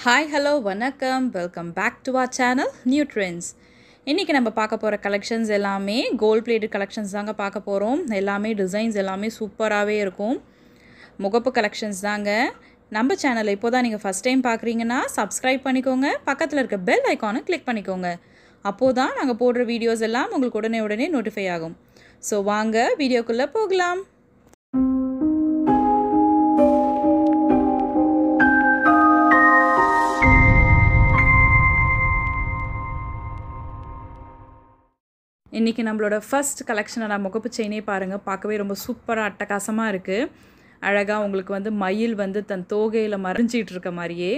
hi hello வணக்கம் welcome back to our channel new trends இன்றைக்கி நம்ம பார்க்க போகிற கலெக்ஷன்ஸ் எல்லாமே கோல்ட் பிளேட்டட் கலெக்ஷன்ஸ் தாங்க பார்க்க போகிறோம் எல்லாமே டிசைன்ஸ் எல்லாமே சூப்பராகவே இருக்கும் முகப்பு கலெக்ஷன்ஸ் தாங்க நம்ம சேனலை இப்போ தான் நீங்கள் ஃபஸ்ட் டைம் பார்க்குறீங்கன்னா சப்ஸ்கிரைப் பண்ணிக்கோங்க பக்கத்தில் இருக்க பெல் ஐக்கானை கிளிக் பண்ணிக்கோங்க அப்போது தான் நாங்கள் போடுற வீடியோஸ் எல்லாம் உங்களுக்கு உடனே உடனே நோட்டிஃபை ஆகும் ஸோ வாங்க வீடியோக்குள்ளே போகலாம் இன்றைக்கி நம்மளோட ஃபர்ஸ்ட் கலெக்ஷனோட முகப்பு செயினே பாருங்கள் பார்க்கவே ரொம்ப சூப்பராக அட்டகாசமாக இருக்குது அழகாக உங்களுக்கு வந்து மயில் வந்து தன் தோகையில் மறைஞ்சிட்டு இருக்க மாதிரியே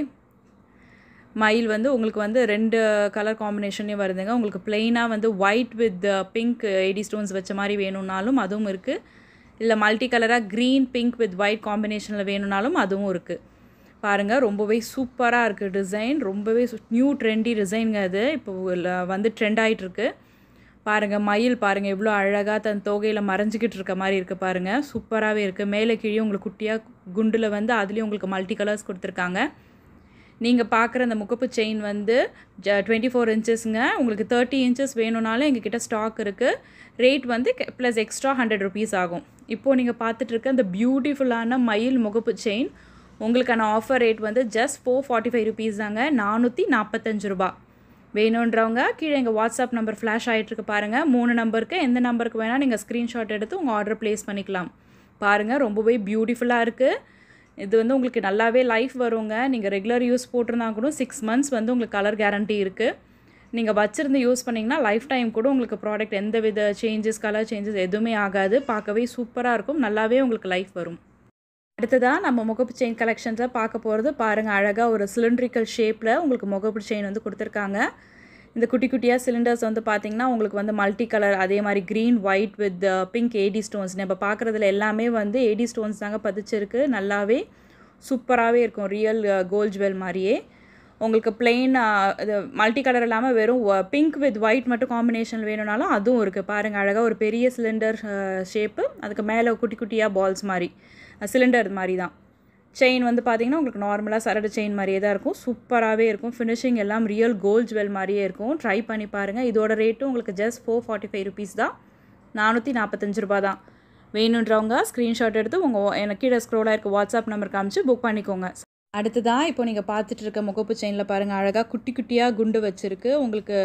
மயில் வந்து உங்களுக்கு வந்து ரெண்டு கலர் காம்பினேஷன்லேயும் வருதுங்க உங்களுக்கு பிளெயினாக வந்து white with pink AD stones வச்ச மாதிரி வேணும்னாலும் அதுவும் இருக்குது இல்லை மல்டி கலராக க்ரீன் பிங்க் வித் ஒயிட் காம்பினேஷனில் வேணும்னாலும் அதுவும் இருக்குது பாருங்கள் ரொம்பவே சூப்பராக இருக்குது டிசைன் ரொம்பவே நியூ ட்ரெண்டி டிசைனுங்க அது இப்போ வந்து ட்ரெண்ட் ஆகிட்டுருக்கு பாருங்கள் மயில் பாருங்கள் எவ்வளோ அழகாக தன் தோகையில் மறைஞ்சிக்கிட்டு இருக்க மாதிரி இருக்குது பாருங்கள் சூப்பராகவே இருக்குது மேலே கீழே உங்களுக்கு குட்டியாக குண்டில் வந்து அதுலேயும் உங்களுக்கு மல்டி கலர்ஸ் கொடுத்துருக்காங்க நீங்கள் பார்க்குற அந்த முகப்பு செயின் வந்து ஜ டுவெண்ட்டி ஃபோர் இன்ச்சஸ்ங்க உங்களுக்கு தேர்ட்டி இன்ச்சஸ் வேணும்னாலும் எங்ககிட்ட ஸ்டாக் இருக்குது ரேட் வந்து ப்ளஸ் எக்ஸ்ட்ரா ஹண்ட்ரட் ருபீஸ் ஆகும் இப்போது நீங்கள் பார்த்துட்டு இருக்க அந்த பியூட்டிஃபுல்லான மயில் முகப்பு செயின் உங்களுக்கான ஆஃபர் ரேட் வந்து just four forty five rupees தாங்க நானூற்றி நாற்பத்தஞ்சு ரூபா வேணுன்றவங்க கீழே எங்கள் வாட்ஸ்அப் நம்பர் ஃப்ளாஷ் ஆகிட்டுருக்கு பாருங்கள் மூணு நம்பருக்கு எந்த நம்பருக்கு வேணால் நீங்கள் ஸ்க்ரீன்ஷாட் எடுத்து உங்கள் ஆர்டர் ப்ளேஸ் பண்ணிக்கலாம் பாருங்கள் ரொம்பவே பியூட்டிஃபுல்லாக இருக்குது இது வந்து உங்களுக்கு நல்லாவே லைஃப் வருங்க நீங்கள் ரெகுலர் யூஸ் போட்டிருந்தா கூட சிக்ஸ் மந்த்ஸ் வந்து உங்களுக்கு கலர் கேரண்டி இருக்குது நீங்கள் வச்சுருந்து யூஸ் பண்ணிங்கன்னா லைஃப் டைம் கூட உங்களுக்கு ப்ராடக்ட் எந்த வித சேஞ்சஸ் கலர் சேஞ்சஸ் எதுவுமே ஆகாது பார்க்கவே சூப்பராக இருக்கும் நல்லாவே உங்களுக்கு லைஃப் வரும் அடுத்ததாக நம்ம முகப்பு செயின் கலெக்ஷன்ஸை பார்க்க போகிறது பாருங்கள் அழகாக ஒரு சிலிண்ட்ரிக்கல் ஷேப்பில் உங்களுக்கு முகப்பு செயின் வந்து கொடுத்துருக்காங்க இந்த குட்டி குட்டியாக சிலிண்டர்ஸ் வந்து பார்த்திங்கன்னா உங்களுக்கு வந்து மல்டி கலர் அதே மாதிரி green white with pink AD stones நம்ம பார்க்குறதுல எல்லாமே வந்து ஏடி ஸ்டோன்ஸ் தாங்க பதிச்சிருக்கு நல்லாவே சூப்பராகவே இருக்கும் ரியல் கோல்ட் ஜுவல் மாதிரியே உங்களுக்கு பிளெயின் இது மல்டி கலர் இல்லாமல் வெறும் பிங்க் வித் ஒயிட் மட்டும் காம்பினேஷன் வேணும்னாலும் அதுவும் இருக்குது பாருங்கள் அழகாக ஒரு பெரிய சிலிண்டர் ஷேப்பு அதுக்கு மேலே குட்டி குட்டியாக பால்ஸ் மாதிரி சிலிண்டர் மாதிரி தான் செயின் வந்து பார்த்திங்கன்னா உங்களுக்கு நார்மலாக சரடு செயின் மாதிரியே தான் இருக்கும் சூப்பராகவே இருக்கும் ஃபினிஷிங் எல்லாம் ரியல் கோல்ட் ஜுவல் மாதிரியே இருக்கும் ட்ரை பண்ணி பாருங்கள் இதோட ரேட்டும் உங்களுக்கு just four forty five rupees தான் நானூற்றி நாற்பத்தஞ்சு ரூபா தான் வேணுன்றவங்க ஸ்க்ரீன்ஷாட் எடுத்து உங்கள் எனக்கு கீழே ஸ்க்ரோலாக இருக்க வாட்ஸ்அப் நம்பர் காமிச்சு புக் பண்ணிக்கோங்க அடுத்ததான் இப்போ நீங்கள் பார்த்துட்டு இருக்க முகப்பு செயினில் பாருங்கள் அழகாக குட்டி குட்டியாக குண்டு வச்சுருக்கு உங்களுக்கு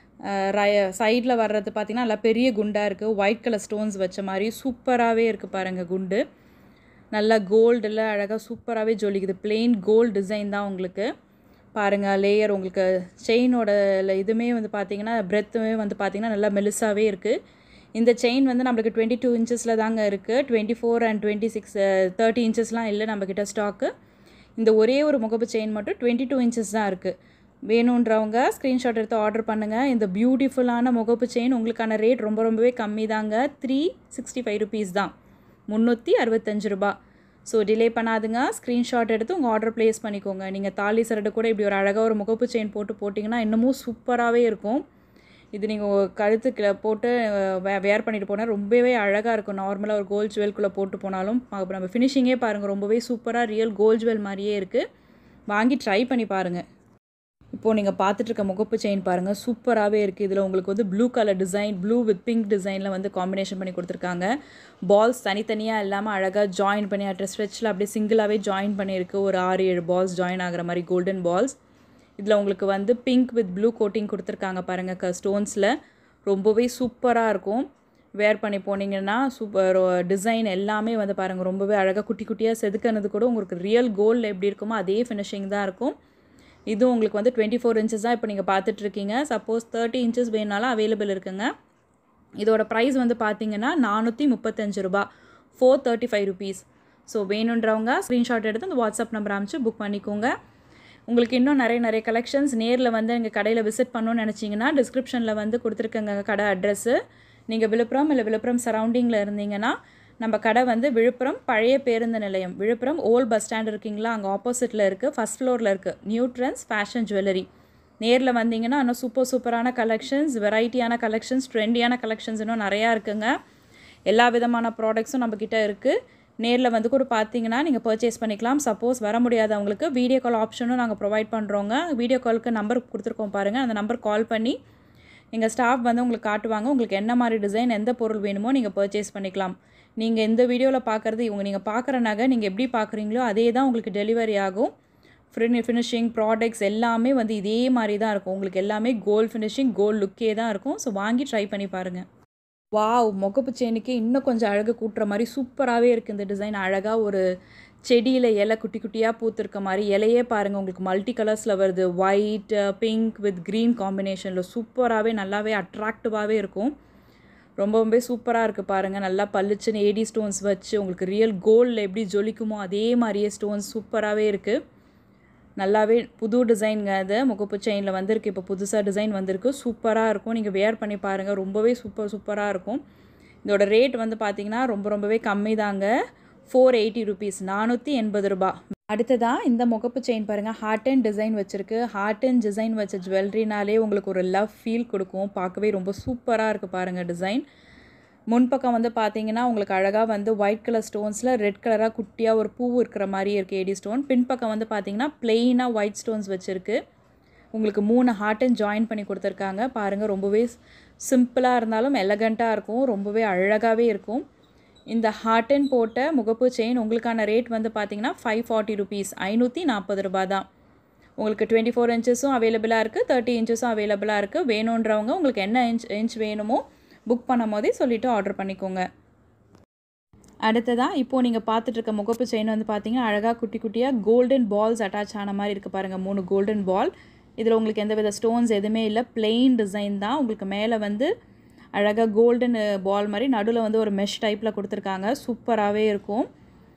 சைடில் வர்றது பார்த்திங்கன்னா நல்லா பெரிய குண்டாக இருக்குது ஒயிட் கலர் ஸ்டோன்ஸ் வச்ச மாதிரி சூப்பராகவே இருக்குது பாருங்கள் குண்டு நல்லா கோல்டில் அழகாக சூப்பராகவே ஜொலிக்குது பிளெயின் கோல்டு டிசைன் தான் உங்களுக்கு பாருங்கள் லேயர் உங்களுக்கு செயினோட இதுவுமே வந்து பார்த்திங்கன்னா பிரெத்துமே வந்து பார்த்திங்கன்னா நல்லா மெலிசாகவே இருக்குது இந்த செயின் வந்து நம்மளுக்கு டுவெண்ட்டி டூ இன்ச்சஸில் தாங்க இருக்குது twenty four and twenty six thirty இன்ச்சஸ்லாம் இல்லை நம்மக்கிட்ட ஸ்டாக்கு இந்த ஒரே ஒரு முகப்பு செயின் மட்டும் டுவெண்ட்டி டூ இன்ச்சஸ் தான் இருக்குது வேணுன்றவங்க ஸ்க்ரீன்ஷாட் எடுத்து ஆர்டர் பண்ணுங்கள் இந்த பியூட்டிஃபுல்லான முகப்பு செயின் உங்களுக்கான ரேட் ரொம்ப ரொம்பவே கம்மி தாங்க த்ரீ சிக்ஸ்டி ஃபைவ் ருபீஸ் தான் முந்நூற்றி அறுபத்தஞ்சு ரூபா ஸோ டிலே பண்ணாதுங்க ஸ்க்ரீன்ஷாட் எடுத்து உங்கள் ஆர்டர் ப்ளேஸ் பண்ணிக்கோங்க நீங்கள் தாலி சரடு கூட இப்படி ஒரு அழகாக ஒரு முகப்பு செயின் போட்டு போட்டிங்கன்னா இன்னமும் சூப்பராகவே இருக்கும் இது நீங்கள் கழுத்துக்கு போட்டு வேர் பண்ணிட்டு போனால் ரொம்பவே அழகாக இருக்கும் நார்மலாக ஒரு கோல்ட் ஜுவல்குள்ளே போட்டு போனாலும் நம்ம ஃபினிஷிங்கே பாருங்கள் ரொம்பவே சூப்பராக ரியல் கோல்ட் ஜுவல் மாதிரியே இருக்குது வாங்கி ட்ரை பண்ணி பாருங்கள் இப்போது நீங்கள் பார்த்துட்டு இருக்க முகப்பு செயின் பாருங்கள் சூப்பராகவே இருக்குது இதில் உங்களுக்கு வந்து blue colour design blue with pink டிசைனில் வந்து காம்பினேஷன் பண்ணி கொடுத்துருக்காங்க பால்ஸ் தனித்தனியாக இல்லாமல் அழகாக ஜாயின் பண்ணி அட்ரஸ் ஸ்ட்ரெச்சில் அப்படியே சிங்கிளாகவே ஜாயின் பண்ணியிருக்கு ஒரு ஆறு ஏழு பால்ஸ் ஜாயின் ஆகிற மாதிரி கோல்டன் பால்ஸ் இதில் உங்களுக்கு வந்து பிங்க் வித் ப்ளூ கோட்டிங் கொடுத்துருக்காங்க பாருங்கள் க ஸ்டோன்ஸில் ரொம்பவே சூப்பராக இருக்கும் வேர் பண்ணி போனீங்கன்னா சூப்பர் டிசைன் எல்லாமே வந்து பாருங்கள் ரொம்பவே அழகாக குட்டி குட்டியாக செதுக்கினது கூட உங்களுக்கு ரியல் கோல்டில் எப்படி இருக்குமோ அதே ஃபினிஷிங் தான் இருக்கும் இதுவும் உங்களுக்கு வந்து டுவெண்ட்டி ஃபோர் இன்ச்சஸ் தான் இப்போ நீங்கள் பார்த்துட்ருக்கீங்க சப்போஸ் தேர்ட்டி இன்ச்சஸ் வேணுனாலும் அவைலபிள் இருக்குங்க இதோட ப்ரைஸ் வந்து பார்த்தீங்கன்னா நானூற்றி முப்பத்தஞ்சு ரூபா four thirty five rupees so வேணுன்றவங்க ஸ்க்ரீன்ஷாட் எடுத்து அந்த வாட்ஸ்அப் நம்பர் அமைச்சு புக் பண்ணிக்கோங்க உங்களுக்கு இன்னும் நிறைய நிறைய கலெக்ஷன்ஸ் நேரில் வந்து எங்கள் கடையில் விசிட் பண்ணணும்னு நினச்சிங்கன்னா டிஸ்கிரிப்ஷனில் வந்து கொடுத்துருக்கங்க கடை அட்ரெஸ்ஸு நீங்கள் விழுப்புரம் இல்லை விழுப்புரம் சரௌண்டிங்கில் இருந்தீங்கன்னா நம்ம கடை வந்து விழுப்புரம் பழைய பேருந்து நிலையம் விழுப்புரம் ஓல்ட் பஸ் ஸ்டாண்ட் இருக்கீங்களா அங்கே ஆப்போசிட்டில் இருக்குது ஃபஸ்ட் ஃப்ளோரில் இருக்குது நியூட்ரன்ஸ் ஃபேஷன் ஜுவல்லரி நேரில் வந்தீங்கன்னா இன்னும் சூப்பர் சூப்பரான கலெக்ஷன்ஸ் வெரைட்டியான கலெக்ஷன்ஸ் ட்ரெண்டியான கலெக்ஷன்ஸ் இன்னும் நிறையா இருக்குங்க எல்லா விதமான ப்ராடக்ட்ஸும் நம்மக்கிட்ட இருக்குது நேரில் வந்து கூட பார்த்தீங்கன்னா நீங்கள் பர்ச்சேஸ் பண்ணிக்கலாம் சப்போஸ் வர முடியாதவங்களுக்கு வீடியோ கால் ஆப்ஷனும் நாங்கள் ப்ரொவைட் பண்ணுறோங்க வீடியோ காலுக்கு நம்பர் கொடுத்துருக்கோம் பாருங்கள் அந்த நம்பர் கால் பண்ணி எங்கள் ஸ்டாஃப் வந்து உங்களுக்கு காட்டுவாங்க உங்களுக்கு என்ன மாதிரி டிசைன் எந்த பொருள் வேணுமோ நீங்கள் பர்ச்சேஸ் பண்ணிக்கலாம் நீங்கள் இந்த வீடியோவில் பார்க்குறது இவங்க நீங்கள் பார்க்குற நகை நீங்கள் எப்படி பார்க்குறீங்களோ அதே தான் உங்களுக்கு டெலிவரி ஆகும் ஃபினி ஃபினிஷிங் ப்ராடக்ட்ஸ் எல்லாமே வந்து இதே மாதிரி தான் இருக்கும் உங்களுக்கு எல்லாமே கோல்டு ஃபினிஷிங் கோல்டு லுக்கே தான் இருக்கும் ஸோ வாங்கி ட்ரை பண்ணி பாருங்கள் வாவ் முகப்பு செயினுக்கு இன்னும் கொஞ்சம் அழகு கூட்டுற மாதிரி சூப்பராகவே இருக்குது இந்த டிசைன் அழகாக ஒரு செடியில் இலை குட்டி குட்டியாக பூத்துருக்க மாதிரி இலையே பாருங்கள் உங்களுக்கு மல்டி கலர்ஸில் வருது ஒயிட் பிங்க் வித் க்ரீன் காம்பினேஷனில் சூப்பராகவே நல்லாவே அட்ராக்டிவாகவே இருக்கும் ரொம்ப ரொம்ப சூப்பராக இருக்குது பாருங்கள் நல்லா பளிச்சுன்னு ஏடி ஸ்டோன்ஸ் வச்சு உங்களுக்கு ரியல் கோல்டில் எப்படி ஜொலிக்குமோ அதே மாதிரியே ஸ்டோன்ஸ் சூப்பராகவே இருக்குது நல்லாவே புது டிசைனுங்க அது முகப்பு செயினில் வந்திருக்கு இப்போ புதுசாக டிசைன் வந்திருக்கு சூப்பராக இருக்கும் நீங்கள் வேர் பண்ணி பாருங்கள் ரொம்பவே சூப்பர் சூப்பராக இருக்கும் இதோட ரேட் வந்து பார்த்தீங்கன்னா ரொம்ப ரொம்பவே கம்மி தாங்க ஃபோர் எயிட்டி ருபீஸ் நானூற்றி எண்பது ரூபா அடுத்ததாக இந்த முகப்பு செயின் பாருங்கள் ஹார்ட் அண்ட் டிசைன் வச்சுருக்கு ஹார்ட் அண்ட் டிசைன் வச்ச ஜுவல்லரினாலே உங்களுக்கு ஒரு லவ் ஃபீல் கொடுக்கும் பார்க்கவே ரொம்ப சூப்பராக இருக்குது பாருங்கள் டிசைன் முன்பக்கம் வந்து பார்த்தீங்கன்னா உங்களுக்கு அழகாக வந்து ஒயிட் கலர் ஸ்டோன்ஸில் ரெட் கலராக குட்டியாக ஒரு பூ இருக்கிற மாதிரி இருக்குது ஏடி ஸ்டோன் பின்பக்கம் வந்து பார்த்தீங்கன்னா பிளெயினாக ஒயிட் ஸ்டோன்ஸ் வச்சுருக்கு உங்களுக்கு மூணு ஹார்ட்டன் ஜாயின் பண்ணி கொடுத்துருக்காங்க பாருங்கள் ரொம்பவே சிம்பிளாக இருந்தாலும் எலகண்ட்டாக இருக்கும் ரொம்பவே அழகாகவே இருக்கும் இந்த ஹார்ட்டன் போட்ட முகப்பு செயின் உங்களுக்கான ரேட் வந்து பார்த்தீங்கன்னா ஃபைவ் ஃபார்ட்டி ருபீஸ் ஐநூற்றி நாற்பது ரூபா தான் உங்களுக்கு டுவெண்ட்டி ஃபோர் இன்ச்சஸும் அவைலபிளாக இருக்குது தேர்ட்டி இன்ச்சஸும் அவைலபிளாக இருக்குது வேணுன்றவங்க உங்களுக்கு என்ன இன்ச் இன்ச் வேணுமோ புக் பண்ணும் போதே சொல்லிவிட்டு ஆர்டர் பண்ணிக்கோங்க அடுத்ததாக இப்போது நீங்கள் பார்த்துட்டு இருக்க முகப்பு செயின் வந்து பார்த்தீங்கன்னா அழகாக குட்டி குட்டியாக கோல்டன் பால்ஸ் அட்டாச் ஆன மாதிரி இருக்குது பாருங்கள் மூணு கோல்டன் பால் இதில் உங்களுக்கு எந்த வித ஸ்டோன்ஸ் எதுவுமே இல்லை பிளெயின் டிசைன் தான் உங்களுக்கு மேலே வந்து அழகாக கோல்டன் பால் மாதிரி நடுவில் வந்து ஒரு மெஷ் டைப்பில் கொடுத்துருக்காங்க சூப்பராகவே இருக்கும்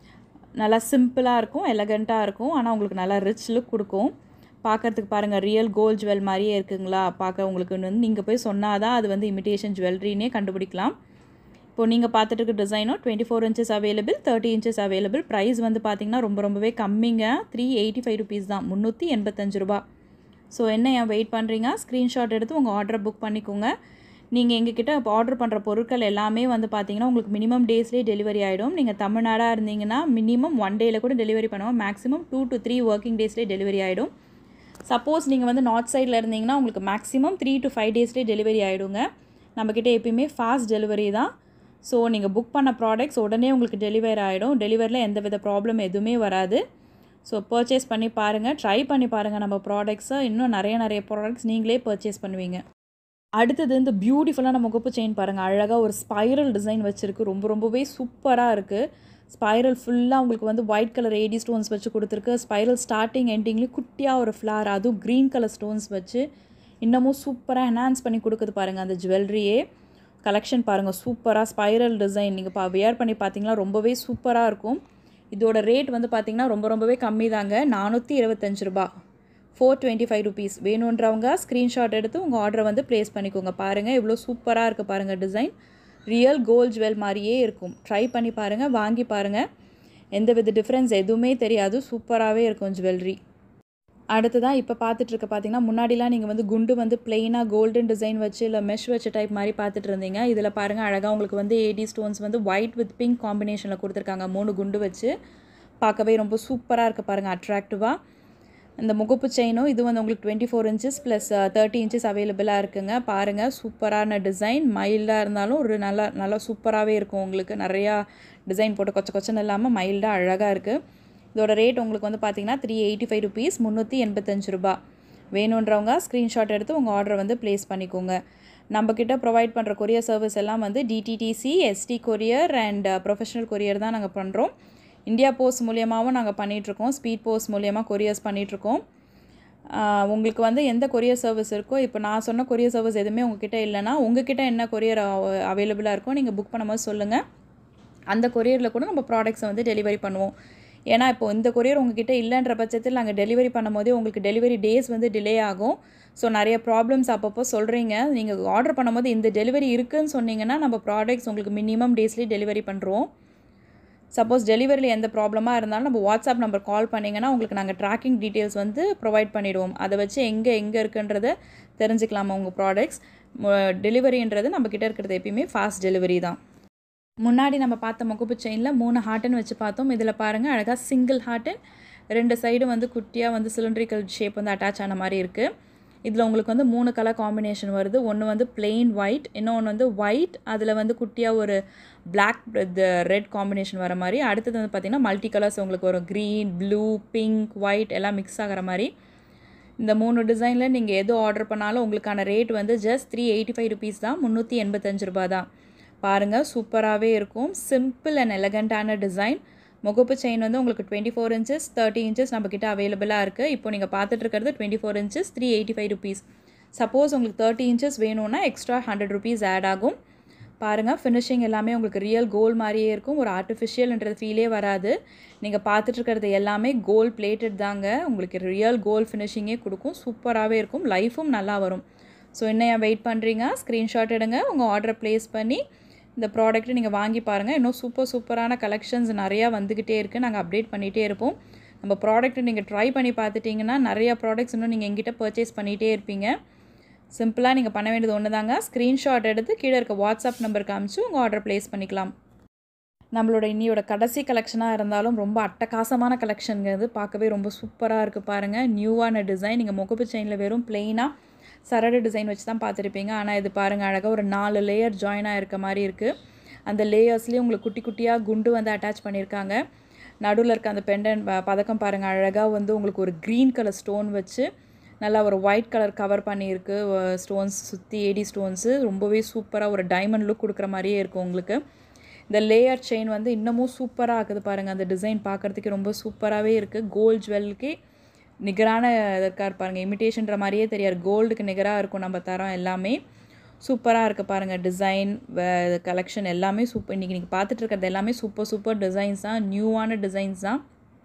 நல்லா சிம்பிளாக இருக்கும் எலகண்ட்டாக இருக்கும் ஆனால் உங்களுக்கு நல்லா ரிச் லுக் கொடுக்கும் பார்க்குறதுக்கு பாருங்கள் ரியல் கோல்ட் ஜுவல் மாதிரியே இருக்குங்களா பார்க்க உங்களுக்கு வந்து நீங்கள் போய் சொன்னால் தான் அது வந்து இமிட்டேஷன் ஜுவல்லரினே கண்டுபிடிக்கலாம் இப்போது நீங்கள் பார்த்துட்டு இருக்க டிசைனும் twenty four inches available thirty inches available price வந்து பார்த்திங்கன்னா ரொம்ப ரொம்பவே கம்மிங்க த்ரீ எயிட்டி ஃபைவ் ருபீஸ் தான் முந்நூற்றி எண்பத்தஞ்சு ரூபா ஸோ என்ன ஏன் வெயிட் பண்ணுறீங்க ஸ்க்ரீன்ஷாட் எடுத்து உங்கள் ஆர்டரை புக் பண்ணிக்கோங்க நீங்கள் எங்ககிட்ட இப்போ ஆர்டர் பண்ணுற பொருட்கள் எல்லாமே வந்து பார்த்தீங்கன்னா உங்களுக்கு மினிமம் டேஸ்லேயே டெலிவரி ஆகிடும் நீங்கள் தமிழ்நாடாக இருந்தீங்கன்னா மினிமம் ஒன் டேயில் கூட டெலிவரி பண்ணுவோம் maximum two to three working டேஸ்லேயே டெலிவரி ஆகிடும் சப்போஸ் நீங்கள் வந்து நார்த் சைடில் இருந்தீங்கன்னா உங்களுக்கு மேக்ஸிமம் த்ரீ டு ஃபைவ் டேஸ்லேயே டெலிவரி ஆகிடுங்க நம்மக்கிட்ட எப்பயுமே ஃபாஸ்ட் டெலிவரி தான் ஸோ நீங்கள் புக் பண்ண ப்ராடக்ட்ஸ் உடனே உங்களுக்கு டெலிவரி ஆகிடும் டெலிவரியில் எந்த வித ப்ராப்ளம் எதுவுமே வராது ஸோ பர்ச்சேஸ் பண்ணி பாருங்கள் ட்ரை பண்ணி பாருங்கள் நம்ம ப்ராடக்ட்ஸை இன்னும் நிறைய நிறைய ப்ராடக்ட்ஸ் நீங்களே பர்ச்சேஸ் பண்ணுவீங்க அடுத்தது இந்த பியூட்டிஃபுல்லான முகப்பு செயின் பாருங்கள் அழகாக ஒரு ஸ்பைரல் டிசைன் வச்சுருக்கு ரொம்ப ரொம்பவே சூப்பராக இருக்குது ஸ்பைரல் ஃபுல்லாக உங்களுக்கு வந்து ஒயிட் கலர் ஏடி ஸ்டோன்ஸ் வச்சு கொடுத்துருக்கு ஸ்பைரல் ஸ்டார்டிங் எண்டிங்லேயும் குட்டியாக ஒரு ஃப்ளார் அதுவும் க்ரீன் கலர் ஸ்டோன்ஸ் வச்சு இன்னமும் சூப்பராக என்ஹான்ஸ் பண்ணி கொடுக்குது பாருங்கள் அந்த ஜுவல்லரியே கலெக்ஷன் பாருங்கள் சூப்பராக ஸ்பைரல் டிசைன் நீங்கள் பா வியர் பண்ணி பார்த்தீங்கன்னா ரொம்பவே சூப்பராக இருக்கும் இதோட ரேட் வந்து பார்த்திங்கன்னா ரொம்ப ரொம்பவே கம்மி தாங்க நானூற்றி இருபத்தஞ்சு ரூபா ஃபோர் டுவெண்ட்டி ஃபைவ் ருபீஸ் வேணுன்றவங்க ஸ்க்ரீன்ஷாட் எடுத்து உங்கள் ஆர்டரை வந்து ப்ளேஸ் பண்ணிக்கோங்க பாருங்கள் எவ்வளோ சூப்பராக இருக்குது பாருங்கள் டிசைன் ரியல் கோல்ட் ஜுவல் மாதிரியே இருக்கும் ட்ரை பண்ணி பாருங்கள் வாங்கி பாருங்கள் எந்த வித டிஃப்ரென்ஸ் எதுவுமே தெரியாது சூப்பராகவே இருக்கும் ஜுவல்லரி அடுத்ததான் இப்போ பார்த்துட்டு இருக்க பார்த்தீங்கன்னா முன்னாடிலாம் நீங்கள் வந்து குண்டு வந்து பிளெயினாக கோல்டன் டிசைன் வச்சு இல்லை மெஷ் வச்ச டைப் மாதிரி பார்த்துட்டு இருந்தீங்க இதில் பாருங்கள் அழகாக உங்களுக்கு வந்து ஏடி ஸ்டோன்ஸ் வந்து ஒயிட் வித் பிங்க் காம்பினேஷனில் கொடுத்துருக்காங்க மூணு குண்டு வச்சு பார்க்கவே ரொம்ப சூப்பராக இருக்குது பாருங்கள் அட்ராக்டிவாக இந்த முகப்பு செயினும் இது வந்து உங்களுக்கு twenty four inches plus thirty inches அவைலபிளாக இருக்குங்க பாருங்கள் சூப்பரான டிசைன் மைல்டாக இருந்தாலும் ஒரு நல்லா நல்லா சூப்பராகவே இருக்கும் உங்களுக்கு நிறையா டிசைன் போட்டு கொச்ச கொச்சன்னு இல்லாமல் மைல்டாக அழகாக இருக்குது இதோட ரேட் உங்களுக்கு வந்து பார்த்தீங்கன்னா த்ரீ எயிட்டி ஃபைவ் ருபீஸ் முந்நூற்றி எண்பத்தஞ்சு ரூபா வேணுன்றவங்க ஸ்க்ரீன்ஷாட் எடுத்து உங்கள் ஆர்டரை வந்து ப்ளேஸ் பண்ணிக்கோங்க நம்மக்கிட்ட ப்ரொவைட் பண்ணுற கொரியர் சர்வீஸ் எல்லாம் வந்து DTDC ST courier and professional courier தான் நாங்கள் பண்ணுறோம் இந்தியா போஸ்ட் மூலியமாகவும் நாங்கள் பண்ணிகிட்ருக்கோம் ஸ்பீட் போஸ்ட் மூலியமாக கொரியர்ஸ் பண்ணிகிட்ருக்கோம் உங்களுக்கு வந்து எந்த கொரியர் சர்வீஸ் இருக்கோ இப்போ நான் சொன்ன கொரியர் சர்வீஸ் எதுவுமே உங்ககிட்ட இல்லைன்னா உங்ககிட்ட என்ன கொரியர் அவைலபிளாக இருக்கோ நீங்கள் புக் பண்ணும்போது சொல்லுங்கள் அந்த கொரியரில் கூட நம்ம ப்ராடக்ட்ஸை வந்து டெலிவரி பண்ணுவோம் ஏன்னா இப்போ இந்த கொரியர் உங்ககிட்ட இல்லைன்ற பட்சத்தில் நாங்கள் டெலிவரி பண்ணும்போதே உங்களுக்கு டெலிவரி டேஸ் வந்து டிலே ஆகும் ஸோ நிறைய ப்ராப்ளம்ஸ் அப்பப்போ சொல்கிறீங்க நீங்கள் ஆர்டர் பண்ணும்போது இந்த டெலிவரி இருக்குதுன்னு சொன்னீங்கன்னா நம்ம ப்ராடக்ட்ஸ் உங்களுக்கு மினிமம் டேஸ்லேயே டெலிவரி பண்ணுறோம் சப்போஸ் டெலிவரியில் எந்த ப்ராப்ளமாக இருந்தாலும் நம்ம வாட்ஸ்அப் நம்பர் கால் பண்ணிங்கன்னா உங்களுக்கு நாங்கள் ட்ராக்கிங் டீட்டெயில்ஸ் வந்து ப்ரொவைட் பண்ணிவிடுவோம் அதை வச்சு எங்கே எங்கே இருக்குன்றத தெரிஞ்சுக்கலாமா உங்கள் ப்ராடக்ட்ஸ் டெலிவரின்றது நம்மக்கிட்ட இருக்கிறது எப்பயுமே ஃபாஸ்ட் டெலிவரி தான் முன்னாடி நம்ம பார்த்த முகப்பு செயினில் மூணு ஹார்ட்டுன்னு வச்சு பார்த்தோம் இதில் பாருங்கள் அழகாக சிங்கிள் ஹார்ட்டு ரெண்டு சைடும் வந்து குட்டியாக வந்து சிலிண்ட்ரிக்கல் ஷேப் வந்து அட்டாச் ஆன மாதிரி இருக்குது இதில் உங்களுக்கு வந்து மூணு கலர் காம்பினேஷன் வருது ஒன்று வந்து பிளெயின் ஒயிட் இன்னொன்று வந்து ஒயிட் அதில் வந்து குட்டியாக ஒரு பிளாக் ரெட் காம்பினேஷன் வர மாதிரி அடுத்தது வந்து பார்த்திங்கன்னா மல்டி கலர்ஸ் உங்களுக்கு வரும் க்ரீன் ப்ளூ பிங்க் ஒயிட் எல்லாம் மிக்ஸ் ஆகிற மாதிரி இந்த மூணு டிசைனில் நீங்கள் எது ஆர்டர் பண்ணாலும் உங்களுக்கான ரேட் வந்து just three eighty five rupees தான் முந்நூற்றி எண்பத்தஞ்சு ரூபா தான் பாருங்கள் சூப்பராகவே இருக்கும் சிம்பிள் அண்ட் எலகண்ட்டான டிசைன் முகப்பு செயின் வந்து உங்களுக்கு twenty four inches thirty inches நம்மக்கிட்ட அவைலபிளாக இருக்குது இப்போ நீங்கள் பார்த்துட்டு இருக்கிறது twenty four inches three eighty five rupees suppose உங்களுக்கு தேர்ட்டி இன்ச்சஸ் வேணும்னா எக்ஸ்ட்ரா ஹண்ட்ரட் ருபீஸ் ஆட் ஆகும் பாருங்கள் ஃபினிஷிங் எல்லாமே உங்களுக்கு ரியல் கோல் மாதிரியே இருக்கும் ஒரு ஆர்டிஃபிஷியல்ன்றது ஃபீலே வராது நீங்கள் பார்த்துட்டு இருக்கிறது எல்லாமே கோல் பிளேட்டட் தாங்க உங்களுக்கு ரியல் கோல் ஃபினிஷிங்கே கொடுக்கும் சூப்பராகவே இருக்கும் லைஃபும் நல்லா வரும் ஸோ என்ன வெயிட் பண்ணுறீங்க ஸ்க்ரீன்ஷாட் எடுங்க உங்கள் ஆர்டரை ப்ளேஸ் பண்ணி இந்த ப்ராடக்ட்டை நீங்கள் வாங்கி பாருங்கள் இன்னும் சூப்பர் சூப்பரான கலெக்ஷன்ஸ் நிறையா வந்துக்கிட்டே இருக்குது நாங்கள் அப்டேட் பண்ணிகிட்டே இருப்போம் நம்ம ப்ராடக்ட்டை நீங்கள் ட்ரை பண்ணி பார்த்துட்டிங்கன்னா நிறையா ப்ராடக்ட்ஸ் இன்னும் நீங்கள் எங்கிட்ட பர்ச்சேஸ் பண்ணிகிட்டே இருப்பீங்க சிம்பிளாக நீங்கள் பண்ண வேண்டியது ஒன்று தாங்க ஸ்க்ரீன்ஷாட் எடுத்து கீழே இருக்க வாட்ஸ்அப் நம்பருக்கு அனுப்பிச்சு உங்கள் ஆர்டர் ப்ளேஸ் பண்ணிக்கலாம் நம்மளோட இன்னியோட கடைசி கலெக்ஷனாக இருந்தாலும் ரொம்ப அட்டகாசமான கலெக்ஷனுங்கிறது பார்க்கவே ரொம்ப சூப்பராக இருக்குது பாருங்கள் நியூவான டிசைன் நீங்கள் முகப்பு செயினில் வெறும் பிளெயினாக சரடு டிசைன் வச்சு தான் பார்த்துருப்பீங்க ஆனால் இது பாருங்கள் அழகாக ஒரு நாலு லேயர் ஜாயினாக இருக்க மாதிரி இருக்குது அந்த லேயர்ஸ்லேயும் உங்களுக்கு குட்டி குட்டியாக குண்டு வந்து அட்டாச் பண்ணியிருக்காங்க நடுவில் இருக்க அந்த பெண்டன் பதக்கம் பாருங்கள் அழகாக வந்து உங்களுக்கு ஒரு க்ரீன் கலர் ஸ்டோன் வச்சு நல்லா ஒரு ஒயிட் கலர் கவர் பண்ணியிருக்கு ஸ்டோன்ஸ் சுற்றி ஏடி ஸ்டோன்ஸு ரொம்பவே சூப்பராக ஒரு டைமண்ட் லுக் கொடுக்குற மாதிரியே இருக்கும் உங்களுக்கு இந்த லேயர் செயின் வந்து இன்னமும் சூப்பராக ஆக்குது பாருங்கள் அந்த டிசைன் பார்க்குறதுக்கு ரொம்ப சூப்பராகவே இருக்குது கோல்ட் ஜுவல்லுக்கு நிகரான இருக்கார் பாருங்கள் இமிட்டேஷன்ற மாதிரியே தெரியாது கோல்டுக்கு நிகராக இருக்கும் நம்ம தரோம் எல்லாமே சூப்பராக இருக்குது பாருங்கள் டிசைன் கலெக்ஷன் எல்லாமே சூப்பர் இன்றைக்கி நீங்கள் பார்த்துட்டு இருக்கிறது எல்லாமே சூப்பர் சூப்பர் டிசைன்ஸ் தான் நியூவான டிசைன்ஸ் தான்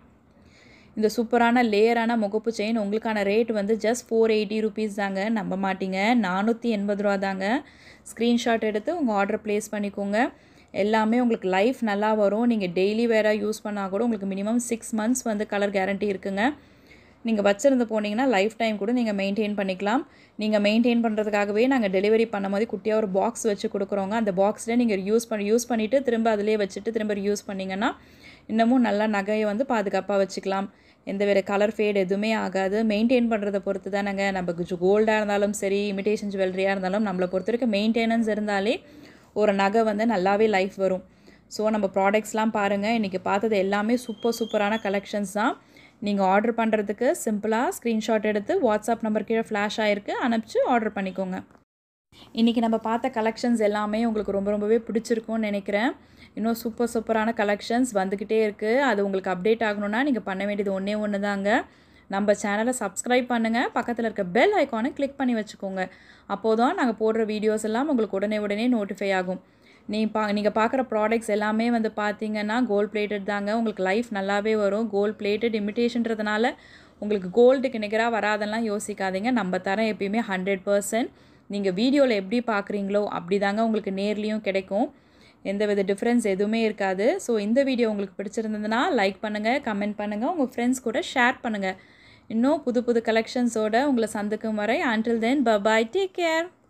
இந்த சூப்பரான லேயரான முகப்பு செயின் உங்களுக்கான ரேட் வந்து ஜஸ்ட் ஃபோர் எயிட்டி ருபீஸ் தாங்க நம்ப மாட்டீங்க நானூற்றி எண்பது ரூபா தாங்க ஸ்க்ரீன்ஷாட் எடுத்து உங்கள் ஆர்டர் ப்ளேஸ் பண்ணிக்கோங்க எல்லாமே உங்களுக்கு லைஃப் நல்லா வரும் நீங்கள் டெய்லி வேறாக யூஸ் பண்ணால் கூட உங்களுக்கு மினிமம் சிக்ஸ் மந்த்ஸ் வந்து கலர் கேரண்டி இருக்குங்க நீங்கள் வச்சுருந்து போனீங்கன்னா லைஃப் டைம் கூட நீங்கள் மெயின்டைன் பண்ணிக்கலாம் நீங்கள் மெயின்டைன் பண்ணுறதுக்காகவே நாங்கள் டெலிவரி பண்ணும்போது குட்டியாக ஒரு பாக்ஸ் வச்சு கொடுக்குறோங்க அந்த பாக்ஸில் நீங்கள் யூஸ் பண்ணி யூஸ் பண்ணிவிட்டு திரும்ப அதிலே வச்சுட்டு திரும்ப யூஸ் பண்ணிங்கன்னா இன்னமும் நல்லா நகையை வந்து பாதுகாப்பாக வச்சுக்கலாம் எந்த வேறு கலர் ஃபேட் எதுவுமே ஆகாது மெயின்டைன் பண்ணுறதை பொறுத்து தானேங்க நம்ம கோல்டாக இருந்தாலும் சரி இமிடேஷன் ஜுவல்லரியாக இருந்தாலும் நம்மளை பொறுத்த வரைக்கும் மெயின்டெனன்ஸ் இருந்தாலே ஒரு நகை வந்து நல்லாவே லைஃப் வரும் ஸோ நம்ம ப்ராடக்ட்ஸ்லாம் பாருங்கள் இன்றைக்கி பார்த்தது எல்லாமே சூப்பர் சூப்பரான கலெக்ஷன்ஸ் தான் நீங்கள் ஆர்டர் பண்ணுறதுக்கு சிம்பிளாக ஸ்க்ரீன்ஷாட் எடுத்து வாட்ஸ்அப் நம்பர் கீழே ஃப்ளாஷ் ஆகிருக்கு அனுப்பிச்சு ஆர்டர் பண்ணிக்கோங்க இன்றைக்கி நம்ம பார்த்த கலெக்ஷன்ஸ் எல்லாமே உங்களுக்கு ரொம்ப ரொம்பவே பிடிச்சிருக்கும்னு நினைக்கிறேன் இன்னும் சூப்பர் சூப்பரான கலெக்ஷன்ஸ் வந்துக்கிட்டே இருக்குது அது உங்களுக்கு அப்டேட் ஆகணும்னா நீங்கள் பண்ண வேண்டியது ஒன்றே ஒன்று தாங்க நம்ம சேனலை சப்ஸ்கிரைப் பண்ணுங்கள் பக்கத்தில் இருக்க பெல் ஐக்கானை கிளிக் பண்ணி வச்சுக்கோங்க அப்போது தான் நாங்கள் போடுற வீடியோஸ் எல்லாம் உங்களுக்கு உடனே உடனே நோட்டிஃபை ஆகும் நீ பா நீங்கள் பார்க்குற ப்ராடக்ட்ஸ் எல்லாமே வந்து பார்த்தீங்கன்னா கோல்ட் பிளேட்டட் தாங்க உங்களுக்கு லைஃப் நல்லாவே வரும் கோல்ட் பிளேட்டட் இமிட்டேஷன்றதுனால உங்களுக்கு கோல்டுக்கு நிகராக வராதெல்லாம் யோசிக்காதீங்க நம்ம தரம் எப்பயுமே ஹண்ட்ரட் பர்சன்ட் நீங்கள் வீடியோவில் எப்படி பார்க்குறீங்களோ அப்படி தாங்க உங்களுக்கு நேர்லேயும் கிடைக்கும் எந்த வித டிஃப்ரென்ஸ் எதுவுமே இருக்காது ஸோ இந்த வீடியோ உங்களுக்கு பிடிச்சிருந்ததுன்னா லைக் பண்ணுங்கள் கமெண்ட் பண்ணுங்கள் உங்கள் ஃப்ரெண்ட்ஸ் கூட ஷேர் பண்ணுங்கள் இன்னும் புது புது கலெக்ஷன்ஸோடு உங்களை சந்திக்கும் வரை until then bye bye take care